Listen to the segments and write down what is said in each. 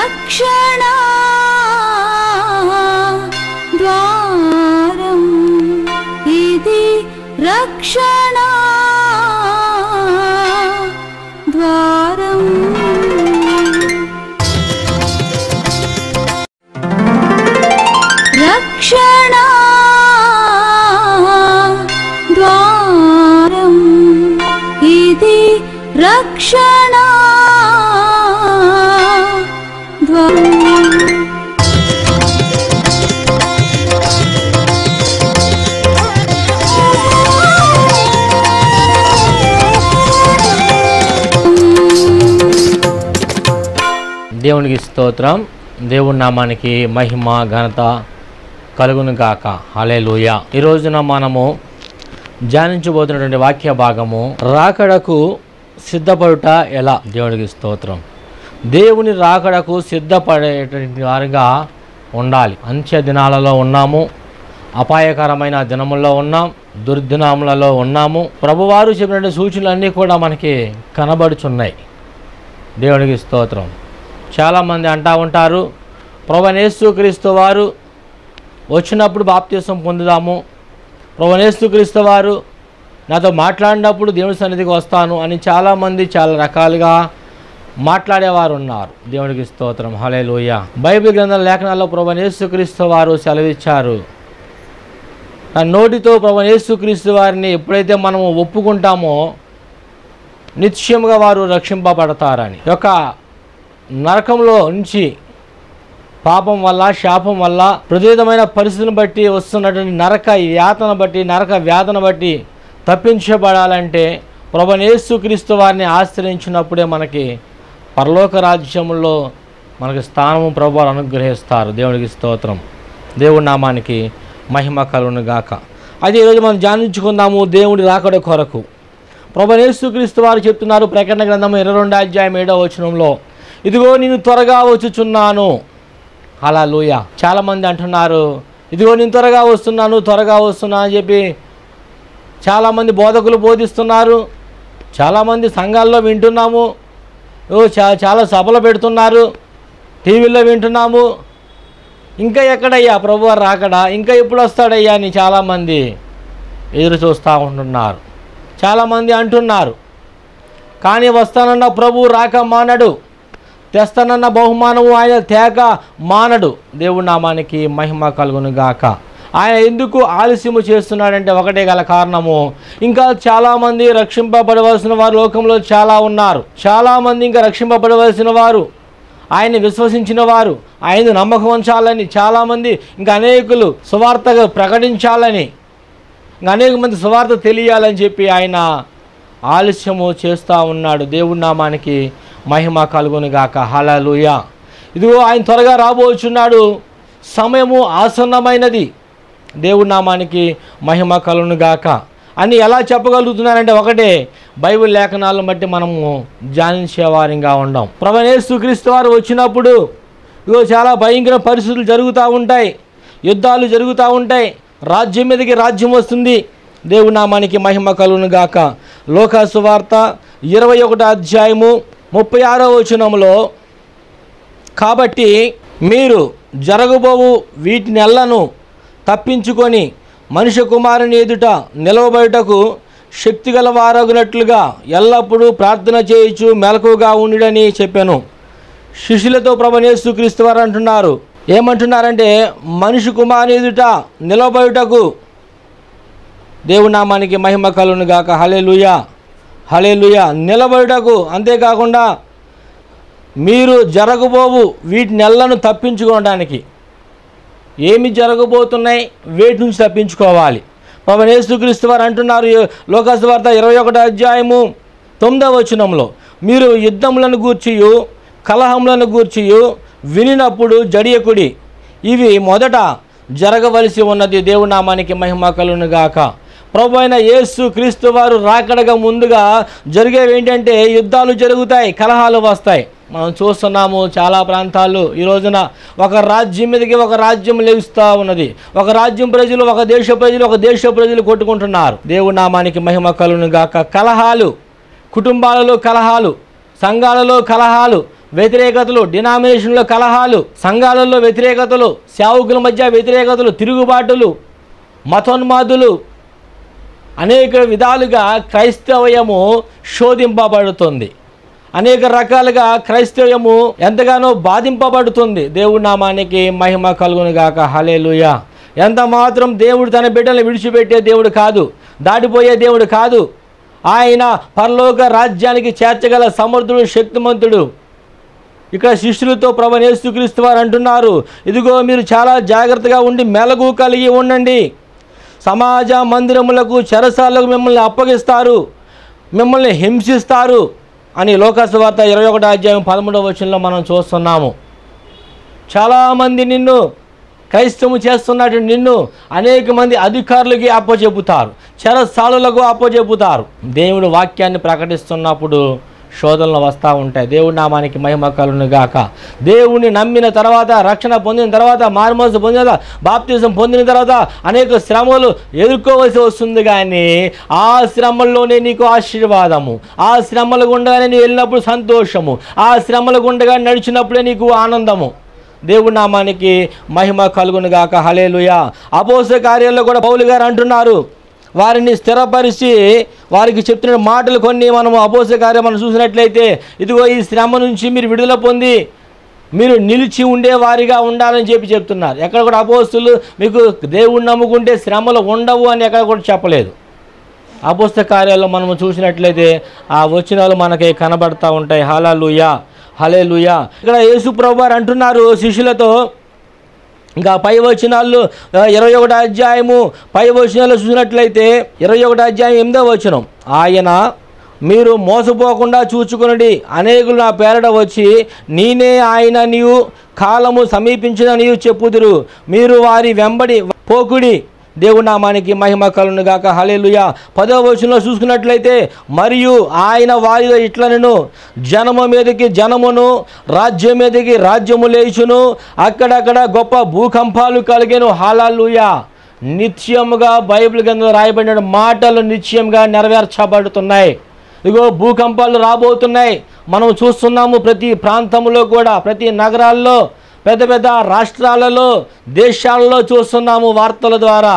రక్షణ ద్వారం ఇది రక్షణ ద్వారం రక్షణ ద్వారం ఇది రక్షణ ద్వారం దేవునికి స్తోత్రం దేవుడి నామానికి మహిమ ఘనత కలుగును గాక హలేలుయ ఈ రోజున మనము ధ్యానించబోతున్నటువంటి వాక్య భాగము రాకడకు సిద్ధపడుట ఎలా దేవునికి స్తోత్రం దేవుని రాకడకు సిద్ధపడేటువంటి వారుగా ఉండాలి అంత్య దినాలలో ఉన్నాము అపాయకరమైన దినముల్లో ఉన్నాం దుర్దినములలో ఉన్నాము ప్రభువారు చెప్పినటువంటి సూచనలన్నీ కూడా మనకి కనబడుచున్నాయి దేవునికి స్తోత్రం చాలామంది అంటా ఉంటారు ప్రభనేసు క్రీస్తు వారు వచ్చినప్పుడు బాప్తీసం పొందుదాము ప్రభనేసు క్రీస్తు వారు నాతో మాట్లాడినప్పుడు దేవుని సన్నిధికి వస్తాను అని చాలామంది చాలా రకాలుగా మాట్లాడేవారు ఉన్నారు దేవునికి స్తోత్రం హలేలుయ బైబిల్ గ్రంథం లేఖనాల్లో ప్రభనేసు క్రీస్తు వారు సెలవిచ్చారు తన నోటితో ప్రభనేసు క్రీస్తు వారిని ఎప్పుడైతే మనము ఒప్పుకుంటామో నిత్యముగా వారు రక్షింపబడతారని ఈ యొక్క నరకంలో నుంచి పాపం వల్ల శాపం వల్ల ప్రతివిధమైన పరిస్థితిని బట్టి వస్తున్నటువంటి నరక యాతన బట్టి నరక వ్యాధన బట్టి తప్పించబడాలంటే ప్రభనేసుక్రీస్తు వారిని ఆశ్రయించినప్పుడే మనకి పరలోక రాజ్యంలో మనకి స్థానము ప్రభు వారు అనుగ్రహిస్తారు దేవునికి స్తోత్రం దేవుడి నామానికి మహిమ కలుగును గాక అది ఈరోజు మనం ధ్యానించుకుందాము దేవుడి రాకడ కొరకు ప్రభనేసుక్రీస్తు వారు చెప్తున్నారు ప్రకటన గ్రంథం ఇరవై రెండు అధ్యాయం ఏడవ వచనంలో ఇదిగో నేను త్వరగా వచ్చుచున్నాను అలా లూయ చాలామంది అంటున్నారు ఇదిగో నేను త్వరగా వస్తున్నాను త్వరగా వస్తున్నా అని చెప్పి చాలామంది బోధకులు బోధిస్తున్నారు చాలామంది సంఘాల్లో వింటున్నాము ఓ చా చాలా సభలు పెడుతున్నారు టీవీలో వింటున్నాము ఇంకా ఎక్కడయ్యా ప్రభు వారు రాకడా ఇంకా ఎప్పుడు వస్తాడయ్యా అని చాలామంది ఎదురు చూస్తూ ఉంటున్నారు చాలామంది అంటున్నారు కానీ వస్తానన్న ప్రభు రాక మానడు తెస్తానన్న బహుమానము ఆయన తేక మానడు దేవుడి నామానికి మహిమ కలుగును గాక ఆయన ఎందుకు ఆలస్యము చేస్తున్నాడంటే ఒకటే గల కారణము ఇంకా చాలామంది రక్షింపబడవలసిన వారు లోకంలో చాలా ఉన్నారు చాలామంది ఇంకా రక్షింపబడవలసిన వారు ఆయన విశ్వసించిన వారు ఆయన నమ్మకం ఉంచాలని చాలామంది ఇంకా అనేకులు సువార్తగా ప్రకటించాలని ఇంకా అనేక మంది సువార్త తెలియాలని చెప్పి ఆయన ఆలస్యము చేస్తూ ఉన్నాడు దేవుడి నామానికి మహిమ కలుగును గాక హలలుయ ఇదిగో ఆయన త్వరగా రాబోచున్నాడు సమయము ఆసన్నమైనది దేవుడి నామానికి మహిమ కలుగును గాక అని ఎలా చెప్పగలుగుతున్నారంటే ఒకటే బైబిల్ లేఖనాలను బట్టి మనము ధ్యానించేవారిగా ఉండం ప్రభనేసు క్రీస్తు వారు వచ్చినప్పుడు ఇగో చాలా భయంకర పరిస్థితులు జరుగుతూ ఉంటాయి యుద్ధాలు జరుగుతూ ఉంటాయి రాజ్యం మీదకి రాజ్యం వస్తుంది దేవుడి నామానికి మహిమ కలుగును గాక లోకాసు వార్త ఇరవై ఒకటో అధ్యాయము ముప్పై ఆరో వచనంలో కాబట్టి మీరు జరగబోవు వీటినెల్లను తప్పించుకొని మనుష్య కుమారుని ఎదుట నిలవబడుటకు శక్తిగల వారగునట్లుగా ఎల్లప్పుడూ ప్రార్థన చేయొచ్చు మెలకుగా ఉండుడని చెప్పాను శిష్యులతో ప్రభనేసు క్రీస్తు వారు అంటున్నారు ఏమంటున్నారంటే మనిషి కుమారుని ఎదుట నిలబడుటకు దేవుడి నామానికి మహిమ కలును గాక హలేలుయా హలేలుయా నిలబడుటకు అంతేకాకుండా మీరు జరగబోవు వీటి నెలలను తప్పించుకోవడానికి ఏమి జరగబోతున్నాయి వేటి నుంచి తప్పించుకోవాలి పవన్ యేసుక్రీస్తు వారు అంటున్నారు లోకాసు వార్త ఇరవై ఒకటో అధ్యాయము తొమ్మిదవ వచనంలో మీరు యుద్ధములను గూర్చియు కలహములను గూర్చియు వినినప్పుడు జడియకుడి ఇవి మొదట జరగవలసి ఉన్నది దేవుడి నామానికి మహిమ కలును గాక ప్రభు అయిన యేసు క్రీస్తు వారు రాకడగా ముందుగా జరిగేవి ఏంటంటే యుద్ధాలు జరుగుతాయి కలహాలు వస్తాయి మనం చూస్తున్నాము చాలా ప్రాంతాల్లో ఈ రోజున ఒక రాజ్యం మీదకి ఒక రాజ్యం లెగుస్తూ ఉన్నది ఒక రాజ్యం ప్రజలు ఒక దేశ ప్రజలు ఒక దేశ ప్రజలు కొట్టుకుంటున్నారు దేవుడి నామానికి మహిమ కలును గాక కలహాలు కుటుంబాలలో కలహాలు సంఘాలలో కలహాలు వ్యతిరేకతలు డినామినేషన్లో కలహాలు సంఘాలలో వ్యతిరేకతలు సేవకుల మధ్య వ్యతిరేకతలు తిరుగుబాటులు మతోన్మాదులు అనేక విధాలుగా క్రైస్తవయము శోధింపబడుతుంది అనేక రకాలుగా క్రైస్తవ్యము ఎంతగానో బాధింపబడుతుంది దేవుడి నామానికి మహిమ కలుగును గాక హలేలుయ ఎంత మాత్రం దేవుడు తన బిడ్డలను విడిచిపెట్టే దేవుడు కాదు దాటిపోయే దేవుడు కాదు ఆయన పరలోక రాజ్యానికి చేర్చగల సమర్థుడు శక్తిమంతుడు ఇక్కడ శిష్యులతో ప్రభు యేసుక్రీస్తు వారు అంటున్నారు ఇదిగో మీరు చాలా జాగ్రత్తగా ఉండి మెలగు కలిగి ఉండండి సమాజ మందిరములకు చెరసాలకు మిమ్మల్ని అప్పగిస్తారు మిమ్మల్ని హింసిస్తారు అని లోకసవార్త ఇరవై ఒకటో అధ్యాయం పదమూడవ వచనంలో మనం చూస్తున్నాము చాలామంది నిన్ను క్రైస్తవం చేస్తున్నట్టు నిన్ను అనేక మంది అధికారులకి అప్పచెపుతారు చెరసాలులకు అప్పచెపుతారు దేవుడు వాక్యాన్ని ప్రకటిస్తున్నప్పుడు శోధనలు వస్తూ ఉంటాయి దేవుడి నామానికి మహిమ కలును గాక దేవుణ్ణి నమ్మిన తర్వాత రక్షణ పొందిన తర్వాత మారుమోస పొందిన తర్వాత బాప్తిజం పొందిన తర్వాత అనేక శ్రమలు ఎదుర్కోవలసి వస్తుంది కానీ ఆ శ్రమల్లోనే నీకు ఆశీర్వాదము ఆ శ్రమల గుండగానే నీవు వెళ్ళినప్పుడు సంతోషము ఆ శ్రమల గుండగా నడిచినప్పుడే నీకు ఆనందము దేవుడి నామానికి మహిమ కలుగును గాక హలేలుయ అపోస కార్యాల్లో కూడా పౌలు గారు అంటున్నారు వారిని స్థిరపరిచి వారికి చెప్తున్న మాటలు కొన్ని మనము అపోస కార్యం మనం చూసినట్లయితే ఇదిగో ఈ శ్రమ నుంచి మీరు విడుదల పొంది మీరు నిలిచి ఉండే వారిగా ఉండాలని చెప్పి చెప్తున్నారు ఎక్కడ కూడా అపోస్తులు మీకు దేవుణ్ణి నమ్ముకుంటే శ్రమలు ఉండవు అని ఎక్కడ కూడా చెప్పలేదు అపుస్త కార్యాల్లో మనం చూసినట్లయితే ఆ వచనాలు మనకి కనబడతా ఉంటాయి హలలుయా హలేలుయా ఇక్కడ యేసు ప్రభు వారు అంటున్నారు శిష్యులతో ఇంకా పై వచనాల్లో ఆ, ఇరవై ఒకటో అధ్యాయము పై వచనాలు చూసినట్లయితే ఇరవై ఒకటో అధ్యాయం ఎనిమిదో వచనం ఆయన మీరు మోసపోకుండా చూచుకునండి అనేకులు నా పేరట వచ్చి నేనే ఆయన నీవు కాలము సమీపించిన నీవు చెప్పుదురు మీరు వారి వెంబడి పోకుడి దేవుడి నామానికి మహిమ కలును గాక హలేలుయ పదవ వచనంలో చూసుకున్నట్లయితే మరియు ఆయన వారిలో ఇట్లనను జనము మీదకి జనమును రాజ్యం మీదకి రాజ్యము లేచును అక్కడక్కడ గొప్ప భూకంపాలు కలిగేను హాలాలుయ నిత్యముగా బైబిల్ కింద రాయబడిన మాటలు నిత్యంగా నెరవేర్చబడుతున్నాయి ఇగో భూకంపాలు రాబోతున్నాయి మనం చూస్తున్నాము ప్రతి ప్రాంతంలో కూడా ప్రతి నగరాల్లో పెద్ద పెద్ద రాష్ట్రాలలో దేశాలలో చూస్తున్నాము వార్తల ద్వారా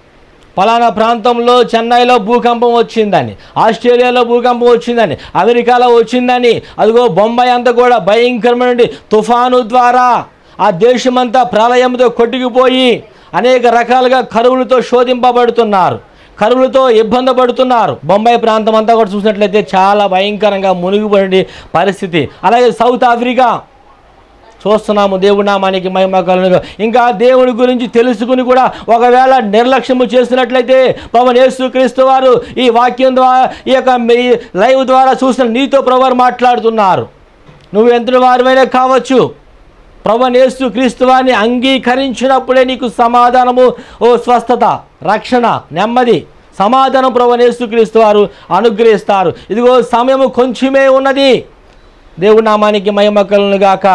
పలానా ప్రాంతంలో చెన్నైలో భూకంపం వచ్చిందని ఆస్ట్రేలియాలో భూకంపం వచ్చిందని అమెరికాలో వచ్చిందని అదిగో బొంబాయి అంతా కూడా భయంకరమైన తుఫాను ద్వారా ఆ దేశమంతా ప్రళయంతో కొట్టుకుపోయి అనేక రకాలుగా కరువులతో శోధింపబడుతున్నారు కరువులతో ఇబ్బంది పడుతున్నారు బొంబాయి ప్రాంతం అంతా కూడా చూసినట్లయితే చాలా భయంకరంగా మునిగిపోయిన పరిస్థితి అలాగే సౌత్ ఆఫ్రికా చూస్తున్నాము దేవుడి నామానికి మహిమ కలుగును ఇంకా దేవుడి గురించి తెలుసుకుని కూడా ఒకవేళ నిర్లక్ష్యము చేసినట్లయితే పవన్ యేసు క్రీస్తు వారు ఈ వాక్యం ద్వారా ఈ యొక్క మీ లైవ్ ద్వారా చూసిన నీతో ప్రభు మాట్లాడుతున్నారు నువ్వు ఎంత వారివైనా కావచ్చు ప్రభు యేసు క్రీస్తు వారిని అంగీకరించినప్పుడే నీకు సమాధానము ఓ స్వస్థత రక్షణ నెమ్మది సమాధానం ప్రభు యేసు క్రీస్తు వారు అనుగ్రహిస్తారు ఇదిగో సమయము కొంచెమే ఉన్నది దేవుడి నామానికి మహిమ కలుగును గాక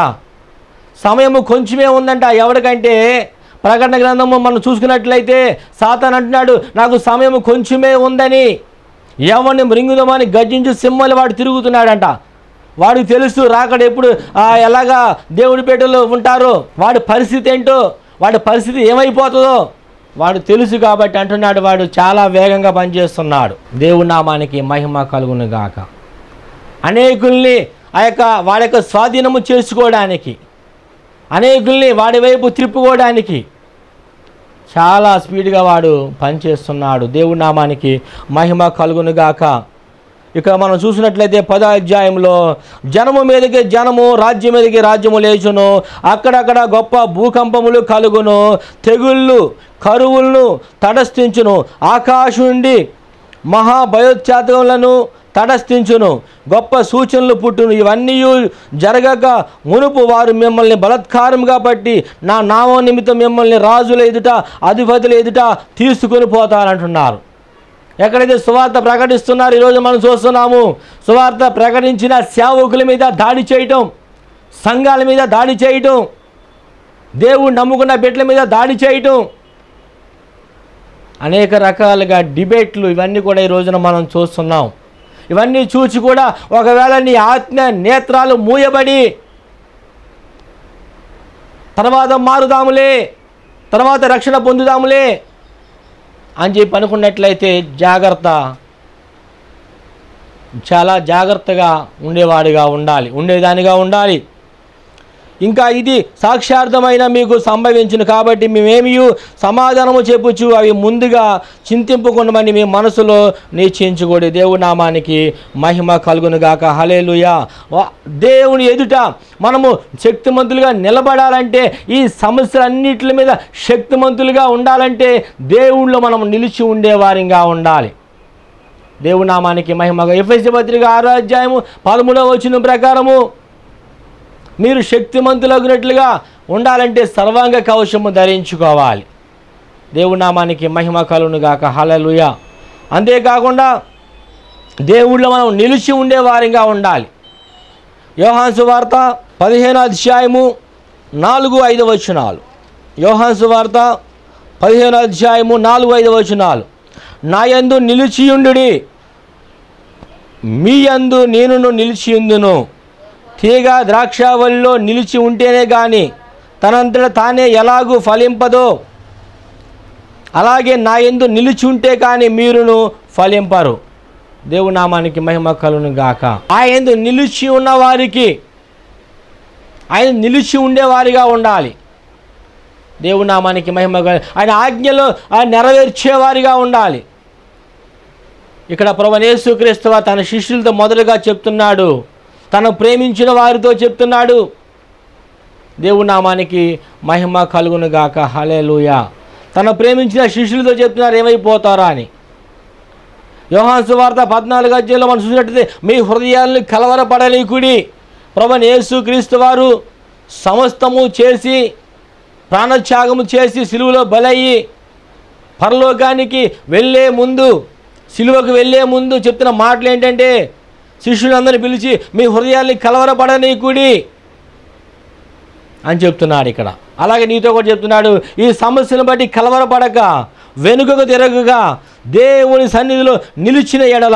సమయము కొంచెమే ఉందంట ఎవరికంటే ప్రకటన గ్రంథము మనం చూసుకున్నట్లయితే సాతాన్ అంటున్నాడు నాకు సమయం కొంచెమే ఉందని ఎవరిని మృంగుదమని గర్జించి సింహలు వాడు తిరుగుతున్నాడంట వాడికి తెలుసు రాకడ ఎప్పుడు ఆ, ఎలాగా దేవుడి పేటలో ఉంటారో వాడి పరిస్థితి ఏంటో వాడి పరిస్థితి ఏమైపోతుందో వాడు తెలుసు కాబట్టి అంటున్నాడు వాడు చాలా వేగంగా పనిచేస్తున్నాడు దేవుడి నామానికి మహిమ కలుగును గాక అనేకుల్ని ఆ యొక్క వాడి యొక్క స్వాధీనము చేసుకోవడానికి అనేకుల్ని వాడి వైపు త్రిప్పుకోవడానికి చాలా స్పీడ్గా వాడు పనిచేస్తున్నాడు దేవుడి నామానికి మహిమ కలుగునుగాక ఇక మనం చూసినట్లయితే పద అధ్యాయంలో జనము మీదకి జనము రాజ్యం మీదకి రాజ్యము లేచును అక్కడక్కడ గొప్ప భూకంపములు కలుగును తెగుళ్ళు కరువులను తటస్థించును ఆకాశం నుండి మహాభయోత్సాతములను తటస్థించును గొప్ప సూచనలు పుట్టును ఇవన్నీ జరగక మునుపు వారు మిమ్మల్ని బలత్కారంగా పట్టి నా నామం నిమిత్తం మిమ్మల్ని రాజుల ఎదుట అధిపతుల ఎదుట తీసుకొని పోతారంటున్నారు ఎక్కడైతే సువార్త ప్రకటిస్తున్నారు ఈరోజు మనం చూస్తున్నాము సువార్త ప్రకటించిన సేవకుల మీద దాడి చేయటం సంఘాల మీద దాడి చేయటం దేవుడు నమ్ముకున్న బిడ్డల మీద దాడి చేయటం అనేక రకాలుగా డిబేట్లు ఇవన్నీ కూడా ఈ రోజున మనం చూస్తున్నాం ఇవన్నీ చూసి కూడా ఒకవేళ నీ ఆత్మ నేత్రాలు మూయబడి తర్వాత మారుదాములే తర్వాత రక్షణ పొందుదాములే అని చెప్పి అనుకున్నట్లయితే జాగ్రత్త చాలా జాగ్రత్తగా ఉండేవాడిగా ఉండాలి ఉండేదానిగా ఉండాలి ఇంకా ఇది సాక్షార్థమైన మీకు సంభవించును కాబట్టి మేమేమి సమాధానము చెప్పుచు అవి ముందుగా చింతింపుకున్నామని మీ మనసులో నిశ్చయించుకోడి దేవుడి నామానికి మహిమ కలుగునుగాక హలేలుయా వా- దేవుని ఎదుట మనము శక్తిమంతులుగా నిలబడాలంటే ఈ సమస్యలన్నిటి మీద శక్తిమంతులుగా ఉండాలంటే దేవుళ్ళు మనం నిలిచి ఉండేవారిగా ఉండాలి దేవుడి నామానికి మహిమగా ఎఫ్ఎస్సి పత్రిక ఆరో అధ్యాయము పదమూడవ వచ్చిన ప్రకారము మీరు శక్తిమంతులగినట్లుగా ఉండాలంటే సర్వాంగ కవచము ధరించుకోవాలి దేవుడి నామానికి మహిమ కలునుగాక హలలుయ అంతేకాకుండా దేవుళ్ళో మనం నిలిచి ఉండేవారిగా ఉండాలి యోహాన్సు వార్త పదిహేను అధ్యాయము నాలుగు ఐదు వచనాలు యోహాన్సు వార్త పదిహేను అధ్యాయము నాలుగు ఐదు వచనాలు నా యందు నిలిచియుండుడి మీ యందు నేనును నిలిచియుందును తీగ ద్రాక్షావళిలో నిలిచి ఉంటేనే గాని తనంతట తానే ఎలాగూ ఫలింపదో అలాగే నా ఎందు నిలిచి ఉంటే కానీ మీరును ఫలింపరు దేవుని నామానికి మహిమ కలును గాక ఆయన ఎందు నిలిచి ఉన్న వారికి ఆయన నిలిచి ఉండేవారిగా ఉండాలి దేవుని నామానికి మహిమ కలు- ఆయన ఆజ్ఞలో ఆయన నెరవేర్చేవారిగా ఉండాలి ఇక్కడ ప్రభనేసుక్రీస్తువ తన శిష్యులతో మొదలుగా చెప్తున్నాడు తను ప్రేమించిన వారితో చెప్తున్నాడు దేవుని నామానికి మహిమ కలుగును గాక హలేలుయా తను ప్రేమించిన శిష్యులతో చెప్తున్నారు ఏమైపోతారా అని యోహాన్సు వార్త పద్నాలుగు అధ్యాయంలో మనం చూసినట్టయితే మీ హృదయాలను కలవరపడనీకుడి ప్రభు యేసు క్రీస్తు వారు సమస్తము చేసి ప్రాణత్యాగము చేసి సిలువలో బలయ్యి పరలోకానికి వెళ్ళే ముందు సిలువకు వెళ్ళే ముందు చెప్తున్న మాటలు ఏంటంటే శిష్యులందరినీ పిలిచి మీ హృదయాల్ని కలవరపడనీకుడి అని చెప్తున్నాడు ఇక్కడ అలాగే నీతో కూడా చెప్తున్నాడు ఈ సమస్యను బట్టి కలవరపడక వెనుకకు తిరగగా దేవుని సన్నిధిలో నిలిచిన ఎడల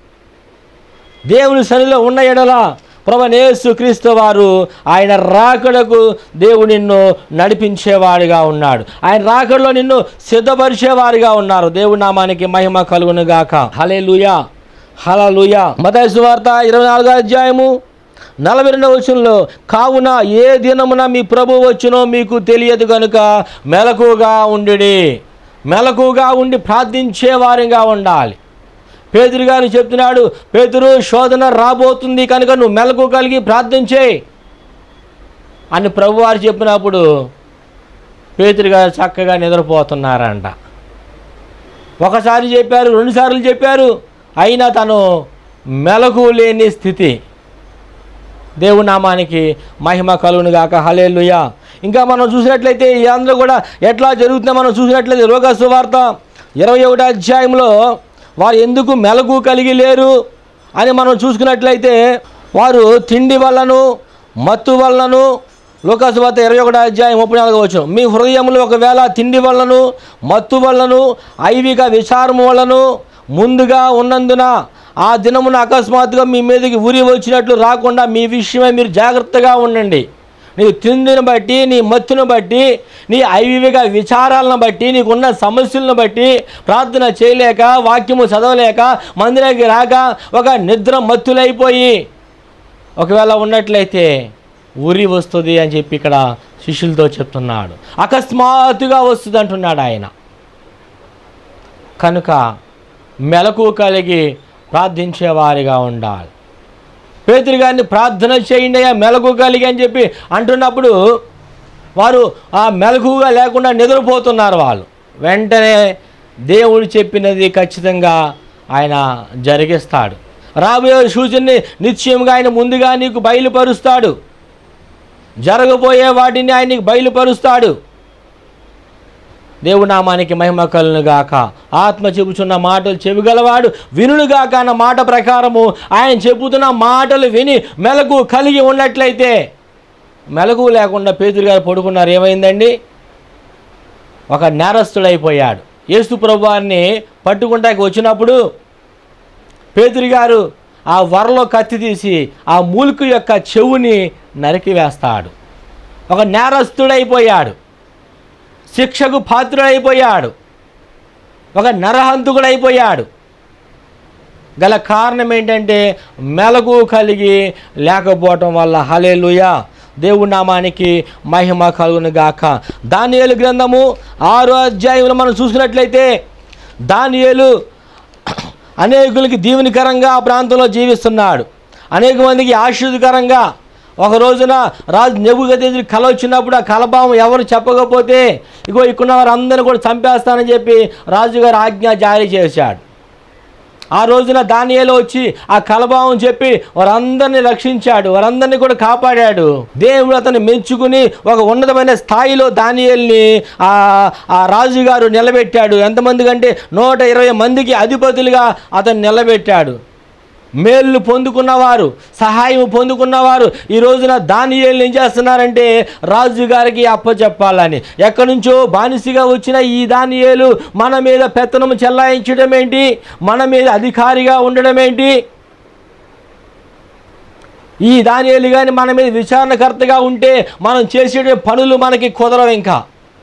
దేవుని సన్నిధిలో ఉన్న ఎడల ప్రభనేసు క్రీస్తు వారు ఆయన రాకడకు దేవుడు నిన్ను నడిపించేవాడిగా ఉన్నాడు ఆయన రాకడలో నిన్ను సిద్ధపరిచేవారిగా ఉన్నారు దేవుడి నామానికి మహిమ కలుగును గాక హలే లూయా హలలుయా మతైసు వార్త ఇరవై నాలుగో అధ్యాయము నలభై రెండవ వచనంలో కావున ఏ దినమున మీ ప్రభు వచ్చునో మీకు తెలియదు కనుక మెలకుగా ఉండి మెలకుగా ఉండి ప్రార్థించే వారిగా ఉండాలి పేతురు గారు చెప్తున్నాడు పేతురు శోధన రాబోతుంది కనుక నువ్వు మెలకు కలిగి ప్రార్థన చేయి అని ప్రభువారు చెప్పినప్పుడు పేతురు గారు చక్కగా నిద్రపోతున్నారంట ఒకసారి చెప్పారు రెండుసార్లు చెప్పారు అయినా తను మెలకు లేని స్థితి దేవుని నామానికి మహిమ కలుగును గాక హలేలుయా ఇంకా మనం చూసినట్లయితే ఈ అందరూ కూడా ఎట్లా జరుగుతుందో మనం చూసినట్లయితే రోగ సువార్త ఇరవై ఒకటి అధ్యాయంలో వారు ఎందుకు మెలకు కలిగి లేరు అని మనం చూసుకున్నట్లయితే వారు తిండి వల్లను మత్తు వల్లను లోకాసువార్త ఇరవై ఒకటి అధ్యాయం ముప్పై నాలుగు వచ్చు మీ హృదయంలో ఒకవేళ తిండి వల్లను మత్తు వల్లను ఐవిక విచారము వల్లను ముందుగా ఉన్నందున ఆ దినమున అకస్మాత్తుగా మీ మీదకి ఉరి వచ్చినట్లు రాకుండా మీ విషయమై మీరు జాగ్రత్తగా ఉండండి నీ తిండిని బట్టి నీ మత్తును బట్టి నీ ఐవిక విచారాలను బట్టి నీకున్న సమస్యలను బట్టి ప్రార్థన చేయలేక వాక్యము చదవలేక మందిరానికి రాక ఒక నిద్ర మత్తులైపోయి ఒకవేళ ఉన్నట్లయితే ఉరి వస్తుంది అని చెప్పి ఇక్కడ శిష్యులతో చెప్తున్నాడు అకస్మాత్తుగా వస్తుంది అంటున్నాడు ఆయన కనుక మెలకు కలిగి ప్రార్థించేవారిగా ఉండాలి పేతురు గారిని ప్రార్థన చేయండి అయ్యా మెలకు కలిగి అని చెప్పి అంటున్నప్పుడు వారు ఆ మెలకుగా లేకుండా నిద్రపోతున్నారు వాళ్ళు వెంటనే దేవుడు చెప్పినది ఖచ్చితంగా ఆయన జరిగిస్తాడు రాబోయే సూచనని నిశ్చయంగా ఆయన ముందుగా నీకు బయలుపరుస్తాడు జరగబోయే వాటిని ఆయన నీకు బయలుపరుస్తాడు దేవుడి నామానికి మహిమ కలును గాక ఆత్మ చెబుతున్న మాటలు చెవిగలవాడు వినుడుగాక అన్న మాట ప్రకారము ఆయన చెబుతున్న మాటలు విని మెలకు కలిగి ఉన్నట్లయితే మెలకు లేకుండా పేతురు గారు పడుకున్నారు ఏమైందండి ఒక నేరస్తుడైపోయాడు యేసు ప్రభువారిని పట్టుకుంటాకి వచ్చినప్పుడు పేతురు గారు ఆ వరలో కత్తి తీసి ఆ మూలుకు యొక్క చెవుని నరికివేస్తాడు ఒక నేరస్తుడైపోయాడు శిక్షకు పాత్రుడైపోయాడు ఒక నరహంతుకుడైపోయాడు గల కారణం ఏంటంటే మెలకు కలిగి లేకపోవటం వల్ల హలేలుయా దేవుడి నామానికి మహిమ కలుగును గాక దానియేలు గ్రంథము ఆరో అధ్యాయంలో మనం చూసుకున్నట్లయితే దానియేలు అనేకులకి దీవెనికరంగా ఆ ప్రాంతంలో జీవిస్తున్నాడు అనేక మందికి ఆశీర్వదకరంగా ఒక రోజున రాజు నెబుగదేజు కల వచ్చినప్పుడు ఆ కలభావం ఎవరు చెప్పకపోతే ఇగో ఇక్కడ వారందరినీ కూడా చంపేస్తానని చెప్పి రాజుగారు ఆజ్ఞ జారీ చేశాడు ఆ రోజున దానియేలు వచ్చి ఆ కలభావం చెప్పి వారందరినీ రక్షించాడు వారందరినీ కూడా కాపాడాడు దేవుడు అతన్ని మెచ్చుకుని ఒక ఉన్నతమైన స్థాయిలో దానియేల్ని ఆ ఆ రాజుగారు నిలబెట్టాడు ఎంతమంది కంటే నూట ఇరవై మందికి అధిపతులుగా అతను నిలబెట్టాడు మేళ్ళు పొందుకున్నవారు సహాయం పొందుకున్నవారు ఈ రోజున దానియేలు ఏం చేస్తున్నారంటే రాజుగారికి అప్పచెప్పాలని ఎక్కడి నుంచో బానిసగా వచ్చిన ఈ దానియేలు మన మీద పెత్తనం చెల్లాయించడం ఏంటి మన మీద అధికారిగా ఉండడం ఏంటి ఈ దానియేలు కానీ మన మీద విచారణకర్తగా ఉంటే మనం చేసే పనులు మనకి కుదరవు ఇంకా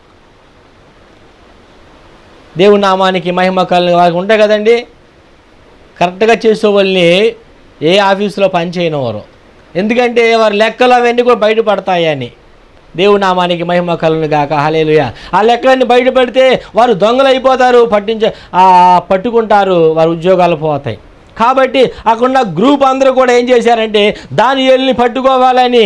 దేవుడి నామానికి మహిమ కలు వారికి ఉంటాయి కదండి కరెక్ట్గా చేసే వాళ్ళని ఏ ఆఫీసులో పనిచేయనివారు ఎందుకంటే వారి లెక్కలు అవన్నీ కూడా బయటపడతాయని దేవుడి నామానికి మహిమ కలను గాక హలేలుయ ఆ లెక్కలన్నీ బయటపడితే వారు దొంగలు అయిపోతారు పట్టించ ఆ, పట్టుకుంటారు వారి ఉద్యోగాలు పోతాయి కాబట్టి అక్కడ గ్రూప్ అందరూ కూడా ఏం చేశారంటే దాని ఏళ్ళని పట్టుకోవాలని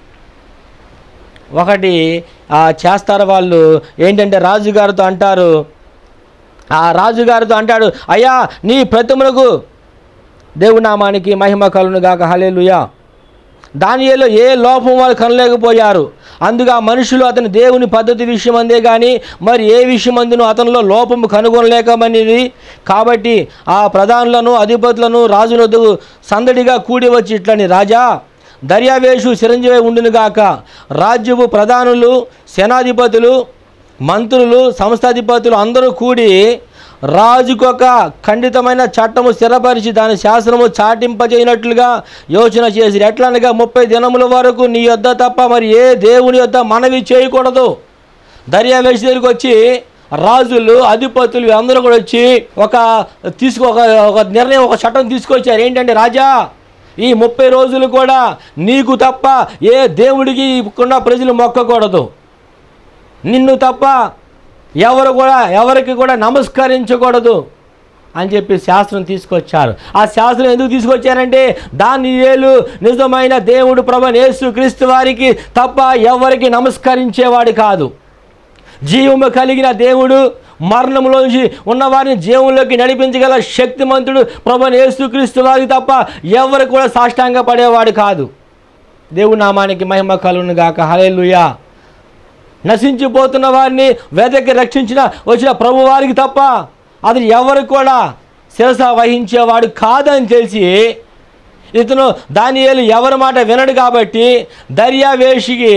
ఒకటి ఆ, చేస్తారు వాళ్ళు ఏంటంటే రాజుగారితో అంటారు ఆ రాజుగారితో అంటాడు అయ్యా నీ ప్రతిమలకు దేవుడి నామానికి మహిమ కలును గాక హలేలుయా దానిలో ఏ లోపం వాళ్ళు కనలేకపోయారు అందుగా మనుషులు అతని దేవుని పద్ధతి విషయం అందే కానీ మరి ఏ విషయం అందును అతనిలో లోపము కనుగొనలేకమనేది కాబట్టి ఆ ప్రధానులను అధిపతులను రాజులొద్దు సందడిగా కూడి వచ్చి ఇట్లని రాజా దర్యావేషు చిరంజీవి ఉండునుగాక రాజ్యపు ప్రధానులు సేనాధిపతులు మంత్రులు సంస్థాధిపతులు అందరూ కూడి రాజుకొక ఖండితమైన చట్టము స్థిరపరిచి దాని శాసనము చాటింపజేయనట్లుగా యోచన చేసి ఎట్లనగా ముప్పై దినముల వరకు నీ యొద్ద తప్ప మరి ఏ దేవుని యొద్ద మనవి చేయకూడదు దర్యావేసి దగ్గరికి వచ్చి రాజులు అధిపతులు అందరూ కూడా వచ్చి ఒక తీసుకో ఒక ఒక నిర్ణయం ఒక చట్టం తీసుకొచ్చారు ఏంటంటే రాజా ఈ ముప్పై రోజులు కూడా నీకు తప్ప ఏ దేవుడికి ఉన్న ప్రజలు మొక్కకూడదు నిన్ను తప్ప ఎవరు కూడా ఎవరికి కూడా నమస్కరించకూడదు అని చెప్పి శాస్త్రం తీసుకొచ్చారు ఆ శాస్త్రం ఎందుకు తీసుకొచ్చారంటే దాని ఏలు నిజమైన దేవుడు ప్రభు యేసు క్రీస్తు వారికి తప్ప ఎవరికి నమస్కరించేవాడు కాదు జీవము కలిగిన దేవుడు మరణంలోంచి ఉన్నవారిని జీవంలోకి నడిపించగల శక్తిమంతుడు ప్రభు యేసుక్రీస్తు వారికి తప్ప ఎవరు కూడా సాష్టాంగ పడేవాడు కాదు దేవుడి నామానికి మహిమ కలుగును గాక హల్లెలూయా నశించిపోతున్న వారిని వెదకి రక్షించిన వచ్చిన ప్రభు వారికి తప్ప అది ఎవరు కూడా శిరస వహించేవాడు కాదని తెలిసి ఇతను దానియేలు ఎవరి మాట వినడు కాబట్టి దర్యావేషికి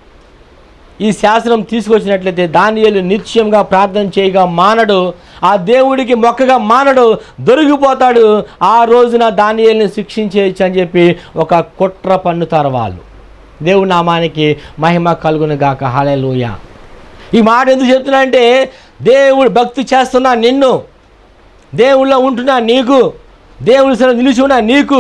ఈ శాసనం తీసుకొచ్చినట్లయితే దానియేలు నిత్యంగా ప్రార్థన చేయగా మానడు ఆ దేవుడికి మొక్కగా మానడు దొరికిపోతాడు ఆ రోజున దానియేలుని శిక్షించేయచ్చు అని చెప్పి ఒక కుట్ర పన్నుతారు వాళ్ళు దేవుడి నామానికి మహిమ కలుగును గాక హాలెలూయ ఈ మాట ఎందుకు చెప్తున్నా అంటే దేవుడు భక్తి చేస్తున్నా నిన్ను దేవుళ్ళో ఉంటున్నా నీకు దేవుడి సరే నిలిచి ఉన్నా నీకు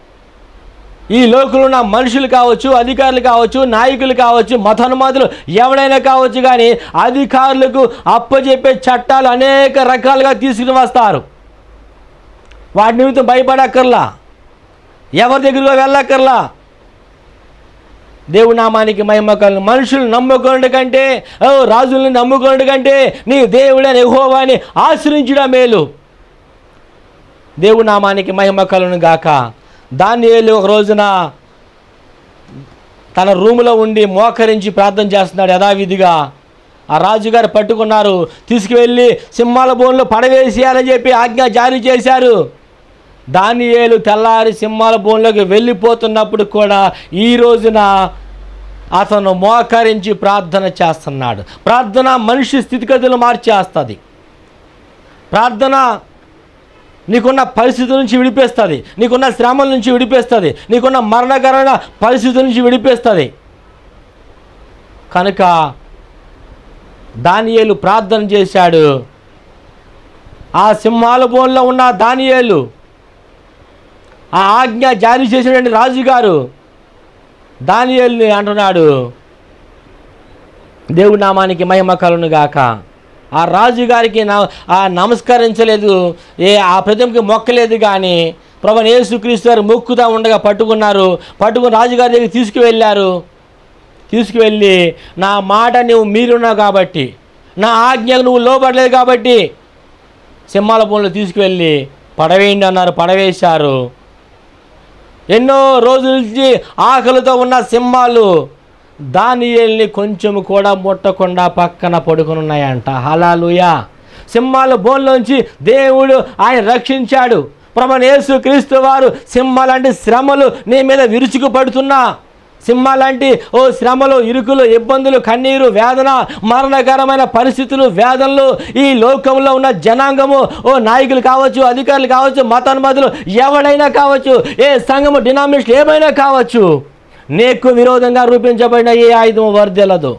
ఈ లోకంలో ఉన్న మనుషులు కావచ్చు అధికారులు కావచ్చు నాయకులు కావచ్చు మతోన్మాదులు ఎవడైనా కావచ్చు కానీ అధికారులకు అప్పచెప్పే చట్టాలు అనేక రకాలుగా తీసుకుని వస్తారు వాటి నిమిత్తం భయపడక్కర్లా ఎవరి దగ్గరకు వెళ్ళక్కర్లా దేవుడి నామానికి మహిమ కలుగు మనుషులు నమ్ముకోండి కంటే ఓ రాజుల్ని నమ్ముకోండి కంటే నీ దేవుడని యెహోవాని ఆశ్రయించడం మేలు దేవుడి నామానికి మహిమ కలుగును గాక దానియేలు ఒక రోజున తన రూములో ఉండి మోకరించి ప్రార్థన చేస్తున్నాడు యథావిధిగా ఆ రాజుగారు పట్టుకున్నారు తీసుకువెళ్ళి సింహాల బోన్లో పడవేసేయాలని చెప్పి ఆజ్ఞ జారీ చేశారు దానియేలు తెల్లారి సింహాల బోన్లోకి వెళ్ళిపోతున్నప్పుడు కూడా ఈ రోజున అతను మోకరించి ప్రార్థన చేస్తున్నాడు ప్రార్థన మనిషి స్థితిగతులు మార్చేస్తుంది ప్రార్థన నీకున్న పరిస్థితుల నుంచి విడిపేస్తుంది నీకున్న శ్రమల నుంచి విడిపేస్తుంది నీకున్న మరణకరణ పరిస్థితుల నుంచి విడిపేస్తుంది కనుక దానియేలు ప్రార్థన చేశాడు ఆ సింహాల బోన్లో ఉన్న దానియేలు ఆ ఆజ్ఞ జారీ చేసినటువంటి రాజుగారు దానియేలుని అంటున్నాడు దేవుడి నామానికి మహిమ కలును గాక ఆ రాజుగారికి నా ఆ నమస్కరించలేదు ఏ ఆ ప్రతిమకి మొక్కలేదు కానీ ప్రభు యేసుక్రీస్తు వారు మొక్కుతా ఉండగా పట్టుకున్నారు పట్టుకుని రాజుగారి దగ్గర తీసుకువెళ్ళారు తీసుకువెళ్ళి నా మాట నువ్వు మీరున్నావు కాబట్టి నా ఆజ్ఞకు నువ్వు లోపడలేదు కాబట్టి సింహాల భూమిలో తీసుకువెళ్ళి పడవేయండి అన్నారు పడవేశారు ఎన్నో రోజుల నుంచి ఆకలితో ఉన్న సింహాలు దానియేల్ని కొంచెం కూడా ముట్టకుండా పక్కన పడుకుని ఉన్నాయంట హలాలుయా సింహాల బోన్లోంచి దేవుడు ఆయన రక్షించాడు ప్రభు యేసు క్రీస్తు వారు సింహాలాంటి శ్రమలు నీ మీద విరుచుకు పడుతున్నా సింహాలాంటి ఓ శ్రమలు ఇరుకులు ఇబ్బందులు కన్నీరు వేదన మరణకరమైన పరిస్థితులు వేదనలు ఈ లోకంలో ఉన్న జనాంగము ఓ నాయకులు కావచ్చు అధికారులు కావచ్చు మతానుమతులు ఎవడైనా కావచ్చు ఏ సంఘము డినామినేషన్ ఏమైనా కావచ్చు నీకు విరోధంగా రూపించబడిన ఏ ఆయుధం వర్దెలదు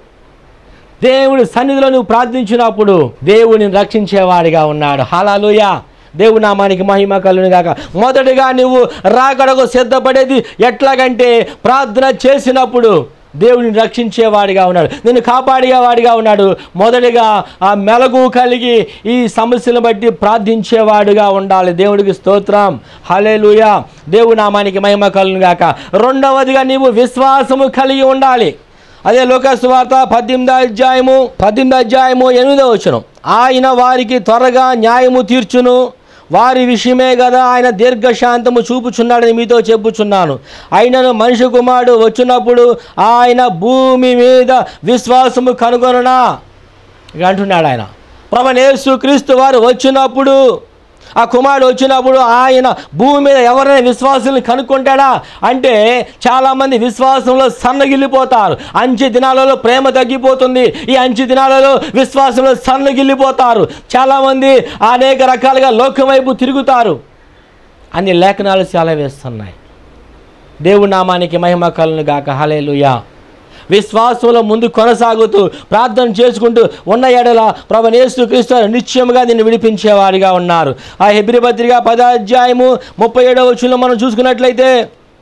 దేవుడి సన్నిధిలో నువ్వు ప్రార్థించినప్పుడు దేవుడిని రక్షించేవాడిగా ఉన్నాడు హలాలుయ దేవుడి నామానికి మహిమ కలును గాక మొదటిగా నువ్వు రాకడకు సిద్ధపడేది ఎట్లాగంటే ప్రార్థన చేసినప్పుడు దేవుడిని రక్షించేవాడిగా ఉన్నాడు నిన్ను కాపాడేవాడిగా ఉన్నాడు మొదటిగా ఆ మెలగు కలిగి ఈ సమస్యను బట్టి ప్రార్థించేవాడుగా ఉండాలి దేవుడికి స్తోత్రం హలేలుయా దేవుడి నామానికి మహిమ కలును గాక రెండవదిగా నీవు విశ్వాసము కలిగి ఉండాలి అదే లోకస్ వార్త పద్దెనిమిది అధ్యాయము పద్దెనిమిది అధ్యాయము ఎనిమిదో వచనం ఆయన వారికి త్వరగా న్యాయము తీర్చును వారి విషయమే కదా ఆయన దీర్ఘశాంతము చూపుచున్నాడని మీతో చెప్పుచున్నాను అయినను మనిషి కుమారుడు వచ్చినప్పుడు ఆయన భూమి మీద విశ్వాసము కనుగొననా ఇక అంటున్నాడు ఆయన ప్రభు యేసు క్రీస్తు వారు వచ్చినప్పుడు ఆ కుమారుడు వచ్చినప్పుడు ఆయన భూమి మీద ఎవరైనా విశ్వాసుల్ని కనుక్కుంటాడా అంటే చాలామంది విశ్వాసంలో సన్నగిల్లిపోతారు అంచె దినాలలో ప్రేమ తగ్గిపోతుంది ఈ అంచె దినాలలో విశ్వాసంలో సన్నగిల్లిపోతారు చాలామంది అనేక రకాలుగా లోకం వైపు తిరుగుతారు అన్ని లేఖనాలు చాలా వేస్తున్నాయి దేవుడి నామానికి మహిమ కలను గాక హలేలుయా విశ్వాసంలో ముందు కొనసాగుతూ ప్రార్థన చేసుకుంటూ ఉన్న ఎడల ప్రభనేసు క్రీస్తు నిత్యముగా దీన్ని విడిపించేవారిగా ఉన్నారు ఆ హెబ్రి పత్రిక పదాధ్యాయము ముప్పై ఏడవ వచ్చులో మనం చూసుకున్నట్లయితే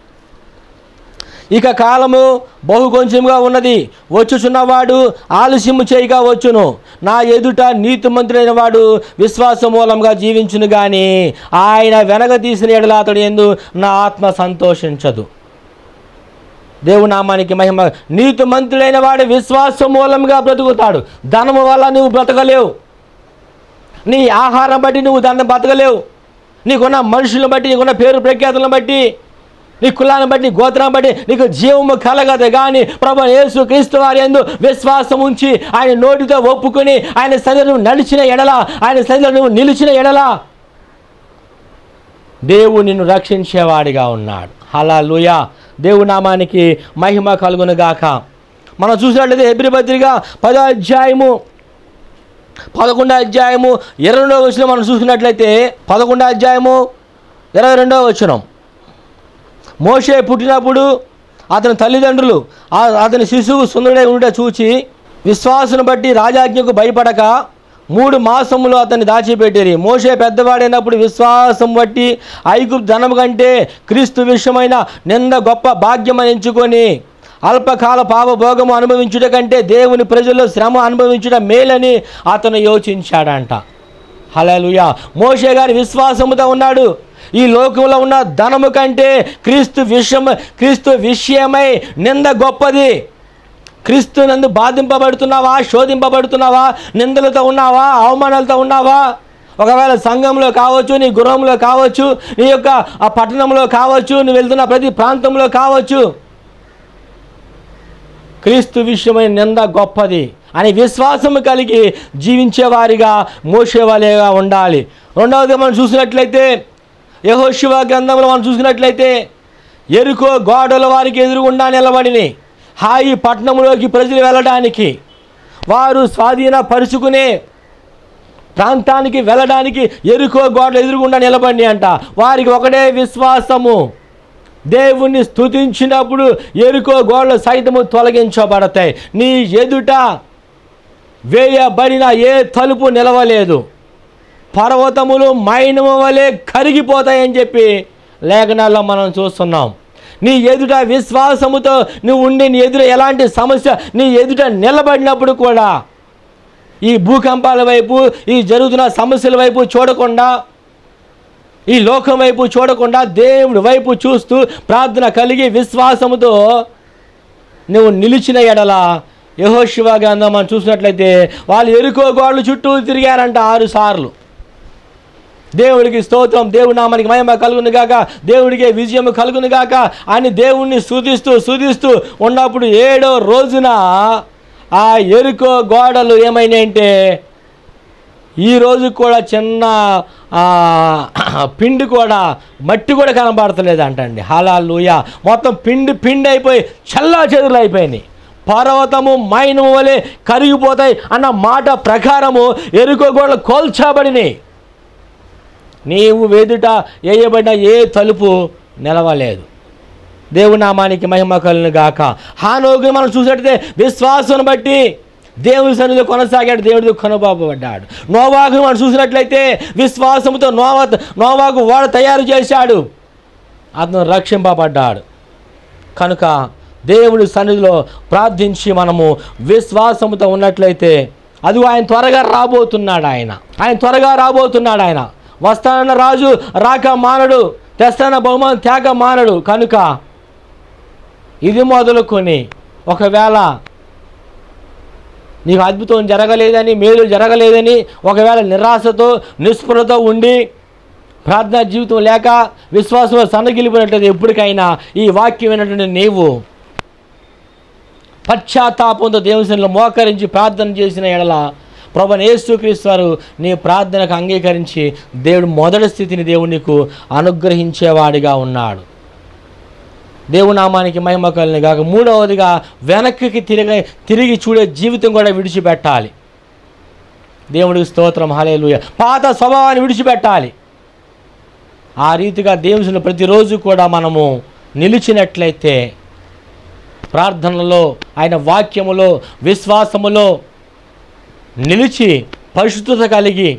ఇక కాలము బహు కొంచెంగా ఉన్నది వచ్చుచున్నవాడు ఆలస్యము చేయగా వచ్చును నా ఎదుట నీతిమంతుడైన వాడు విశ్వాస మూలంగా జీవించును కానీ ఆయన వెనక తీసిన ఎడల అతడు ఎందు నా ఆత్మ సంతోషించదు దేవుని నామానికి మహిమ నీతి మంత్రులైన వాడు విశ్వాస మూలంగా బ్రతుకుతాడు ధనము వల్ల నువ్వు బ్రతకలేవు నీ ఆహారం బట్టి నువ్వు దాన్ని బ్రతకలేవు నీకున్న మనుషులను బట్టి నీకున్న పేరు ప్రఖ్యాతులను బట్టి నీ కులాన్ని బట్టి నీ గోత్రాన్ని బట్టి నీకు జీవము కలగదు కానీ ప్రభు యేసు క్రీస్తు వారి ఎందు విశ్వాసం ఉంచి ఆయన నోటితో ఒప్పుకొని ఆయన సన్నిధిలో నువ్వు నడిచిన ఎడల ఆయన సన్నిధిలో నువ్వు నిలిచిన ఎడల దేవుడు నిన్ను రక్షించేవాడిగా ఉన్నాడు అలా లూయా దేవుడి నామానికి మహిమ కలుగునుగాక మనం చూసినట్లయితే ఎబ్రి పత్రిక పదో అధ్యాయము పదకొండో అధ్యాయము ఇరవై రెండవ వచ్చిన మనం చూసుకున్నట్లయితే పదకొండో అధ్యాయము ఇరవై రెండవ వచనం మోషే పుట్టినప్పుడు అతని తల్లిదండ్రులు ఆ- అతని శిశువు సుందరుడై ఉండుట చూచి విశ్వాసును బట్టి రాజాజ్ఞకు భయపడక మూడు మాసములు అతన్ని దాచిపెట్టిరి మోషే పెద్దవాడైనప్పుడు విశ్వాసం బట్టి ఐగుప్తు ధనము కంటే క్రీస్తు విషయమైన నింద గొప్ప భాగ్యమని ఎంచుకొని అల్పకాల పాపభోగము అనుభవించుట కంటే దేవుని ప్రజల్లో శ్రమ అనుభవించుట మేలని అతను యోచించాడంట హలలుయా మోషే గారి విశ్వాసముతో ఉన్నాడు ఈ లోకంలో ఉన్న ధనము కంటే క్రీస్తు విషయం క్రీస్తు విషయమై నింద గొప్పది క్రీస్తు నందు బాధింపబడుతున్నావా శోధింపబడుతున్నావా నిందలతో ఉన్నావా అవమానాలతో ఉన్నావా ఒకవేళ సంఘంలో కావచ్చు నీ గృహంలో కావచ్చు నీ యొక్క ఆ పట్టణంలో కావచ్చు నువ్వు వెళ్తున్న ప్రతి ప్రాంతంలో కావచ్చు క్రీస్తు విషయమైన నింద గొప్పది అని విశ్వాసము కలిగి జీవించేవారిగా మోసేవారిగా ఉండాలి రెండవది మనం చూసినట్లయితే యహోశివ గ్రంథంలో మనం చూసినట్లయితే ఎరుకో గోడల వారికి ఎదురుగుండా నిలబడిని హాయి పట్టణంలోకి ప్రజలు వెళ్ళడానికి వారు స్వాధీన పరుచుకునే ప్రాంతానికి వెళ్ళడానికి ఎరుకో గోడలు ఎదురుగుండా నిలబడి అంట వారికి ఒకటే విశ్వాసము దేవుణ్ణి స్తుతించినప్పుడు ఎరుకో గోడలు సైతము తొలగించబడతాయి నీ ఎదుట వేయబడిన ఏ తలుపు నిలవలేదు పర్వతములు మైనము వలె కరిగిపోతాయని చెప్పి లేఖనాల్లో మనం చూస్తున్నాం నీ ఎదుట విశ్వాసముతో నువ్వు ఉండి నీ ఎదుట ఎలాంటి సమస్య నీ ఎదుట నిలబడినప్పుడు కూడా ఈ భూకంపాల వైపు ఈ జరుగుతున్న సమస్యల వైపు చూడకుండా ఈ లోకం వైపు చూడకుండా దేవుడి వైపు చూస్తూ ప్రార్థన కలిగి విశ్వాసముతో నువ్వు నిలిచిన ఎడల యహోశివ గ్రంథం మనం చూసినట్లయితే వాళ్ళు ఎరుకో గోడలు చుట్టూ తిరిగారంట ఆరు సార్లు దేవుడికి స్తోత్రం దేవుడి నామానికి మహిమ కలుగును గాక దేవుడికి విజయం కలుగును గాక అని దేవుణ్ణి స్తుతిస్తూ స్తుతిస్తూ ఉన్నప్పుడు ఏడో రోజున ఆ ఎరుకో గోడలు ఏమైనాయంటే ఈ రోజు కూడా చిన్న ఆ, పిండి కూడా మట్టి కూడా కనబడతలేదు అంటండి హాలాలుయ మొత్తం పిండి పిండి అయిపోయి చల్లా చెదురులు అయిపోయినాయి పర్వతము మైనము వలె కరిగిపోతాయి అన్న మాట ప్రకారము ఎరుకో గోడలు కోల్చబడినాయి నీవు వేదుట వేయబడిన ఏ తలుపు నిలవలేదు దేవుని నామానికి మహిమ కలును గాక హానోగుని మనం చూసినట్లయితే విశ్వాసం బట్టి దేవుని సన్నిధిలో కొనసాగాడు దేవుడితో కొనబాబడ్డాడు నోవాకుని మనం చూసినట్లయితే విశ్వాసంతో నోవా నోవాకు వాడ తయారు చేశాడు అతను రక్షింపబడ్డాడు కనుక దేవుడి సన్నిధిలో ప్రార్థించి మనము విశ్వాసముతో ఉన్నట్లయితే అది ఆయన త్వరగా రాబోతున్నాడు ఆయన ఆయన త్వరగా రాబోతున్నాడు ఆయన వస్తానన్న రాజు రాక మానడు తెస్తానన్న బహుమానం తేక మానడు కనుక ఇది మొదలుకొని ఒకవేళ నీకు అద్భుతం జరగలేదని మేలు జరగలేదని ఒకవేళ నిరాశతో నిస్పృహతో ఉండి ప్రార్థనా జీవితం లేక విశ్వాసంలో సన్నగిలిపోయినట్లయితే ఎప్పటికైనా ఈ వాక్యం వినటువంటి నీవు పశ్చాత్తాపంతో దేవుని సన్నిధిలో మోకరించి ప్రార్థన చేసిన ఎడల ప్రభు యేసుక్రీస్తు వారు నీ ప్రార్థనకు అంగీకరించి దేవుడు మొదటి స్థితిని దేవుడు నీకు అనుగ్రహించేవాడిగా ఉన్నాడు దేవుని నామానికి మహిమ కలిగిన కాక మూడవదిగా వెనక్కి తిరిగి తిరిగి చూడే జీవితం కూడా విడిచిపెట్టాలి దేవుడికి స్తోత్రం హలేలుయ పాత స్వభావాన్ని విడిచిపెట్టాలి ఆ రీతిగా దేవుని ప్రతిరోజు కూడా మనము నిలిచినట్లయితే ప్రార్థనలో ఆయన వాక్యములో విశ్వాసములో నిలిచి పరిశుద్ధత కలిగి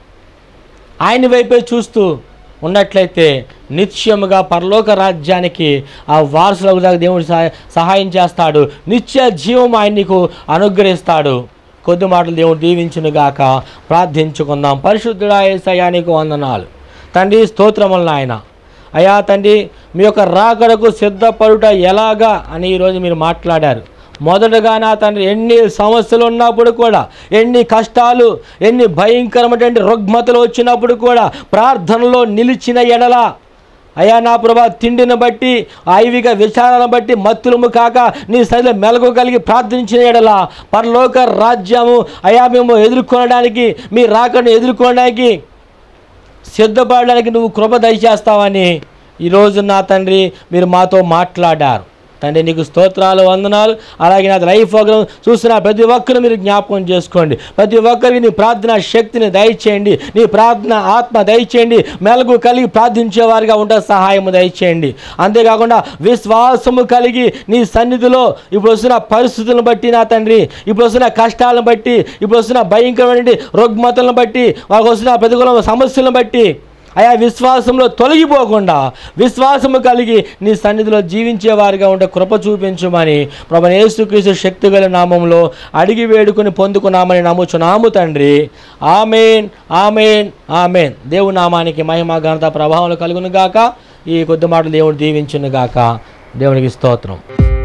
ఆయన వైపే చూస్తూ ఉన్నట్లయితే నిత్యముగా పరలోక రాజ్యానికి ఆ వారసులకు దాకా దేవుడు సహాయ సహాయం చేస్తాడు నిత్య జీవం ఆయన నీకు అనుగ్రహిస్తాడు కొద్ది మాటలు దేవుడు దీవించునుగాక ప్రార్థించుకుందాం పరిశుద్ధుడా ఏసయ్యా నీకు వందనాలు తండ్రి స్తోత్రములను ఆయన అయా తండ్రి మీ యొక్క రాకడకు సిద్ధపడుట ఎలాగా అని ఈరోజు మీరు మాట్లాడారు మొదటగా నా తండ్రి ఎన్ని సమస్యలు ఉన్నప్పుడు కూడా ఎన్ని కష్టాలు ఎన్ని భయంకరమైనటువంటి రుగ్మతలు వచ్చినప్పుడు కూడా ప్రార్థనలో నిలిచిన ఎడల అయా నా ప్రభా తిండిని బట్టి ఐవిక విచారాలను బట్టి మత్తులము కాక నీ సరిలో మెలకు కలిగి ప్రార్థించిన ఎడల పరలోక రాజ్యము అయా మేము ఎదుర్కొనడానికి మీ రాకను ఎదుర్కొనడానికి సిద్ధపడడానికి నువ్వు కృప దయచేస్తావని ఈరోజు నా తండ్రి మీరు మాతో మాట్లాడారు తండ్రి నీకు స్తోత్రాలు వందనాలు అలాగే నా లైఫ్ ప్రోగ్రామ్ చూసిన ప్రతి ఒక్కరు మీరు జ్ఞాపకం చేసుకోండి ప్రతి ఒక్కరికి నీ ప్రార్థన శక్తిని దయచేయండి నీ ప్రార్థన ఆత్మ దయచేయండి మెలకు కలిగి ప్రార్థించేవారిగా ఉంటే సహాయము దయచేయండి అంతేకాకుండా విశ్వాసము కలిగి నీ సన్నిధిలో ఇప్పుడు వస్తున్న పరిస్థితులను బట్టి నా తండ్రి ఇప్పుడు వస్తున్న కష్టాలను బట్టి ఇప్పుడు వస్తున్న భయంకరమైన రుగ్మతలను బట్టి వాళ్ళకు వస్తున్న ప్రతికూల సమస్యలను బట్టి ఆయా విశ్వాసంలో తొలగిపోకుండా విశ్వాసము కలిగి నీ సన్నిధిలో జీవించే వారిగా ఉంటే కృప చూపించమని ప్రభు యేసుక్రీస్తు శక్తి గల నామంలో అడిగి వేడుకొని పొందుకున్నామని నమ్ముచున్నాము తండ్రి ఆమెన్ ఆమెన్ ఆమెన్ దేవుని నామానికి మహిమ ఘనత ప్రభావం కలుగును గాక ఈ కొద్ది మాటలు దేవుడు దీవించును గాక దేవునికి స్తోత్రం